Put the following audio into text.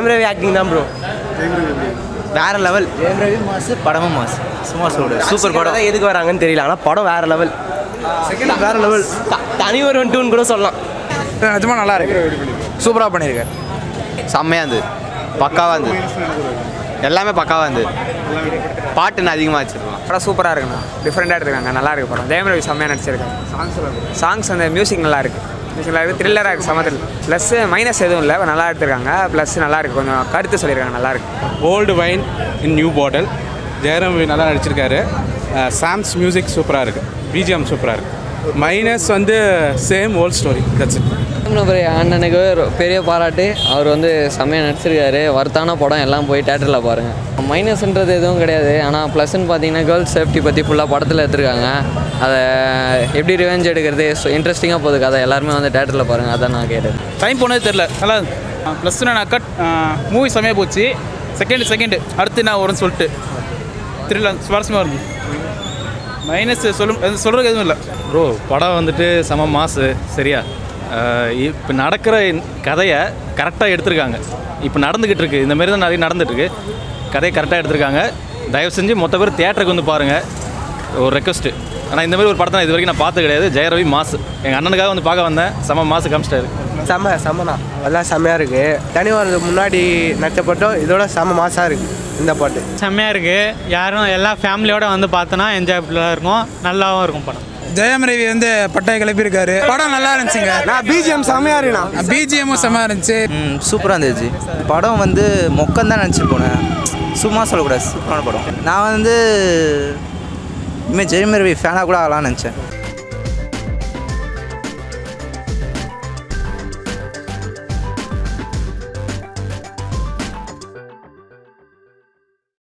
ஜெயம் Ravi acting தான் bro வேற level Jayam Ravi மாசு படமும் மாசு சும்மா சொல்கிறேன் சூப்பர் படம் தான் எதுக்கு வராங்கன்னு தெரியல ஆனால் படம் வேற லெவல் வேற லெவல் தனி ஒரு டூன்னு கூட சொல்லலாம் நிஜமா நல்லா இருக்கு சூப்பராக பண்ணியிருக்காரு செம்மையாக இருந்தது பக்காவாக இருந்தது எல்லாமே பக்காவாக இருந்தது பாட்டுன்னு அதிகமாக வச்சிருக்கலாம் படம் சூப்பராக இருக்குண்ணா டிஃப்ரெண்ட்டாக எடுத்துருக்காங்க நல்லா இருக்கு படம் ஜெயம் ரவி செம்மையாக நடிச்சிருக்காங்க சாங்ஸ் அந்த மியூசிக் நல்லா இருக்கு மியூசிக் நல்லா இருக்கு த்ரில்லராக இருக்குது சமத்தில் ப்ளஸ் மைனஸ் எதுவும் இல்லை நல்லா எடுத்திருக்காங்க ப்ளஸ் நல்லா இருக்கு கொஞ்சம் கருத்து சொல்லியிருக்காங்க நல்லா இருக்கு old wine in new bottle Jayaram நல்லா நடிச்சிருக்காரு சாம்ஸ் மியூசிக் சூப்பராக இருக்குது பிஜிஎம் சூப்பராக இருக்குது மைனஸ் வந்து same old story that's it பெரிய அண்ணனுக்கு ஒரு பெரிய பாராட்டு அவர் வந்து செம்மையாக நடிச்சிருக்காரு வர்த்தான படம் எல்லாம் போய் தேட்டரில் பாருங்கள் மைனஸ்ன்றது எதுவும் கிடையாது ஆனால் ப்ளஸ்ன்னு பார்த்தீங்கன்னா கேர்ள்ஸ் சேஃப்டி பற்றி ஃபுல்லாக படத்தில் எடுத்திருக்காங்க அதை எப்படி ரிவெஞ்ச் எடுக்கிறது இன்ட்ரெஸ்டிங்காக போகுது கதை எல்லாருமே வந்து தேட்டரில் பாருங்கள் அதான் நான் கேட்டேன் டைம் போனதே தெரில நல்லா ப்ளஸ் கட் மூவி செமையாக போச்சு செகண்ட் செகண்ட் அடுத்து என்ன வரும்னு சொல்லிட்டு திருவிழா சுவாரஸ்யமாக இருக்கு மைனஸ் சொல்லும் சொல்கிறதுக்கு எதுவும் இல்லை ப்ரோ படம் வந்துட்டு செம மாசு சரியா இப்போ நடக்கிற கதையை கரெக்டாக எடுத்திருக்காங்க இப்போ நடந்துக்கிட்டு இருக்கு இந்த மாதிரி தான் நிறைய நடந்துட்டு இருக்கு கதையை கரெக்டாக எடுத்திருக்காங்க தயவு செஞ்சு மொத்த பேர் தியேட்டருக்கு வந்து பாருங்கள் ஒரு ரெக்வஸ்ட்டு ஆனால் இந்த மாதிரி ஒரு படத்தை நான் இது வரைக்கும் நான் பார்த்து கிடையாது ஜெயரவி மாசு எங்கள் அண்ணனுக்காக வந்து பார்க்க வந்தேன் செம மாசு காமிச்சிட்டாரு செம்ம செம்மண்ணா எல்லாம் செம்மையாக இருக்கு தனி வரதுக்கு முன்னாடி நடிச்ச பட்டம் இதோட செம்ம மாசாக இருக்கு இந்த பாட்டு செம்மையாக இருக்குது யாரும் எல்லா ஃபேமிலியோட வந்து பார்த்தோன்னா என்ஜாய்ஃபுல்லாக இருக்கும் நல்லாவும் இருக்கும் படம் ஜெயம் ரவி வந்து பட்டையை கிளப்பியிருக்காரு படம் நல்லா இருந்துச்சுங்க நான் பிஜிஎம் செம்மையாக இருக்குண்ணா பிஜிஎம்மும் செம்மையாக இருந்துச்சு ம் சூப்பராக இருந்துச்சு படம் வந்து மொக்கம் தான் நினச்சிட்டு போனேன் சும்மா சொல்லக்கூடாது சூப்பரான படம் நான் வந்து இனிமேல் ஜெயம் ரவி ஃபேனாக கூட ஆகலாம்னு நினச்சேன்